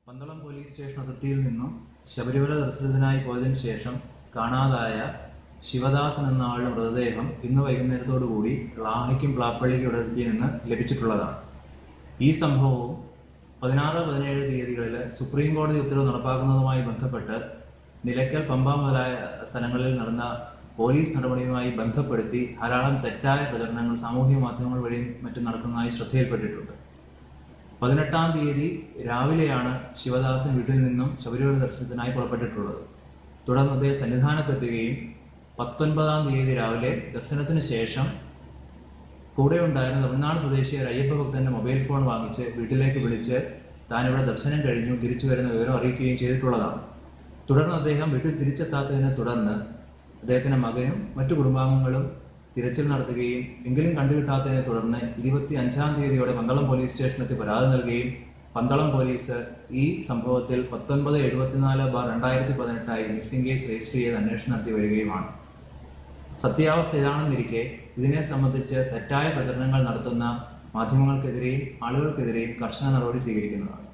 Pandalam police station അതിർത്തിയിൽ നിന്നും ശബരിമല ദർശനത്തിനായി പോയതിനു ശേഷം കാണാതായ ശിവദാസൻ എന്ന ആളുടെ മൃതദേഹം ഇന്ന് വൈകുന്നേരത്തോടുകൂടി ലാഹയ്ക്കും പ്ലാപ്പള്ളിക്കും ഇടത്തിൽ നിന്ന് ലഭിച്ചിട്ടുള്ളതാണ് ഈ സംഭവവും പതിനാറ് പതിനേഴ് തീയതികളിൽ സുപ്രീം കോടതി ഉത്തരവ് നടപ്പാക്കുന്നതുമായി ബന്ധപ്പെട്ട് നിലയ്ക്കൽ പമ്പ മുതലായ സ്ഥലങ്ങളിൽ നടന്ന പോലീസ് നടപടിയുമായി ബന്ധപ്പെടുത്തി ധാരാളം തെറ്റായ പ്രചരണങ്ങൾ സാമൂഹ്യ മാധ്യമങ്ങൾ വഴിയും മറ്റും നടക്കുന്നതായി ശ്രദ്ധയിൽപ്പെട്ടിട്ടുണ്ട് പതിനെട്ടാം തീയതി രാവിലെയാണ് ശിവദാസൻ വീട്ടിൽ നിന്നും ശബരിമല ദർശനത്തിനായി പുറപ്പെട്ടിട്ടുള്ളത് തുടർന്ന് അദ്ദേഹം സന്നിധാനത്തെത്തുകയും പത്തൊൻപതാം തീയതി രാവിലെ ദർശനത്തിന് ശേഷം കൂടെ ഉണ്ടായിരുന്ന തമിഴ്നാട് സ്വദേശിയായ ഒരു അയ്യപ്പ ഭക്തന്റെ മൊബൈൽ ഫോൺ വാങ്ങിച്ച് വീട്ടിലേക്ക് വിളിച്ച് താൻ ഇവിടെ ദർശനം കഴിഞ്ഞു തിരിച്ചു വരുന്ന വിവരം അറിയിക്കുകയും ചെയ്തിട്ടുള്ളതാണ് തുടർന്ന് അദ്ദേഹം വീട്ടിൽ തിരിച്ചെത്താത്തതിനെ തുടർന്ന് അദ്ദേഹത്തിന്റെ മകനും മറ്റു കുടുംബാംഗങ്ങളും തിരച്ചിൽ നടത്തുകയും എങ്കിലും കണ്ടുകിട്ടാത്തതിനെ തുടർന്ന് ഇരുപത്തി അഞ്ചാം തീയതിയോടെ പന്തളം പോലീസ് സ്റ്റേഷനെത്തി പരാതി നൽകുകയും പന്തളം പോലീസ് ഈ സംഭവത്തിൽ പത്തൊൻപത് എഴുപത്തിനാല് ബാർ രണ്ടായിരത്തി പതിനെട്ടായി മിസ്സിംഗ് കേസ് രജിസ്റ്റർ ചെയ്ത് അന്വേഷണം നടത്തി വരികയുമാണ് സത്യാവസ്ഥ ഇതാണെന്നിരിക്കെ ഇതിനെ സംബന്ധിച്ച് തെറ്റായ പ്രചരണങ്ങൾ നടത്തുന്ന മാധ്യമങ്ങൾക്കെതിരെയും ആളുകൾക്കെതിരെയും കർശന നടപടി സ്വീകരിക്കുന്നതാണ്